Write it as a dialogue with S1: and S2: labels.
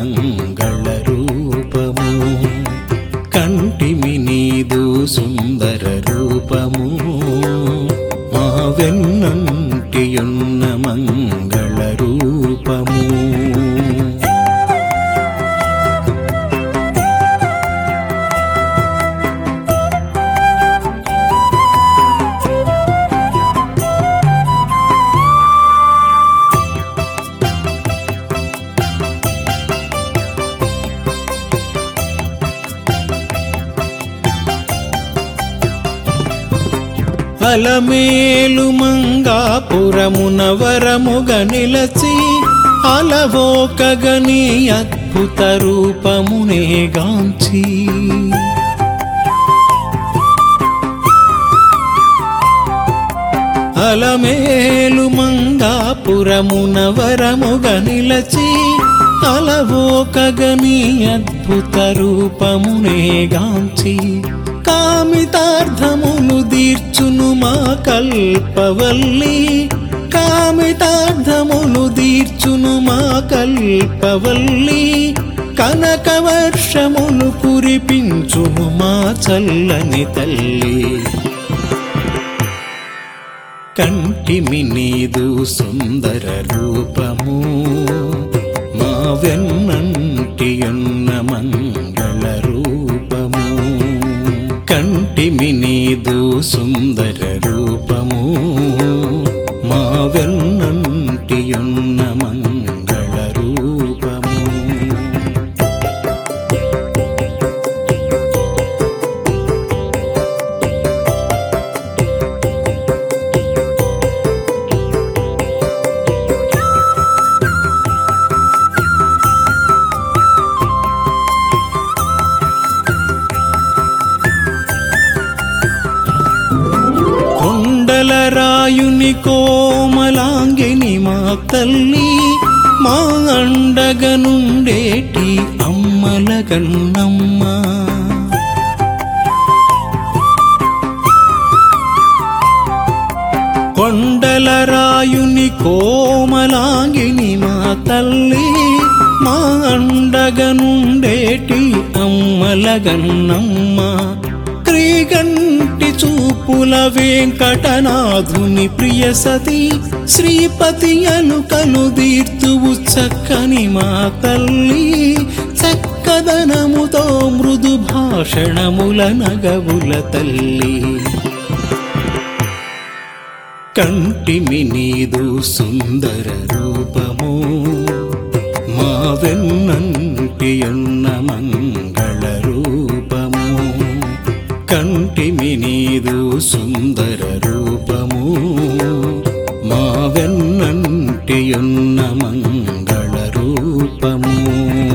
S1: మంగళ రూపము కంటిమి నీదు సుందర రూపము మా వెన్నంటియున్న మంగళ రూపము అలమేలు మంగాపురమున వరముగ నిలచి అలవోకగని అద్భుత రూపమునే గాంచి అలమేలు మంగాపురమున వరముగ నిలచి అలవోకగని అద్భుత రూపమునే గాంచి కామితార్థములు దీర్చును మా కల్పవల్లి కామితార్థములు దీర్చును మా కల్పవల్లి కనక వర్షములు కురిపించును మా చల్లని తల్లి కంటిమి నీదు సుందర రూపము మా వెన్నంటియున్న మంగళ రూపము కంటిమి నీదు సుందర రూపము మా వెన్నంటియున్న మంగళ రూపము కొండల రాయుని కోమలాంగిని మా తల్లి మా అండగనుండేటి అమ్మల గన్నమ్మ కొండల రాయుని కోమలాంగిని మా తల్లి మా అండగనుండేటి అమ్మల గన్నమ్మ క్రీగంటి చూపుల వెంకటనాథుని ప్రియ సతి శ్రీపతి అలుకలు దీర్తువు చక్కని మా తల్లి చక్కదనముతో మృదు భాషణముల నగవుల తల్లి కంటిమి నీదు సుందర రూపము మా వెన్నంటియున్న మంగళ రూపము కంటిమి నీదు సుందర రూపము మా వెన్నంటియున్న మంగళ రూపము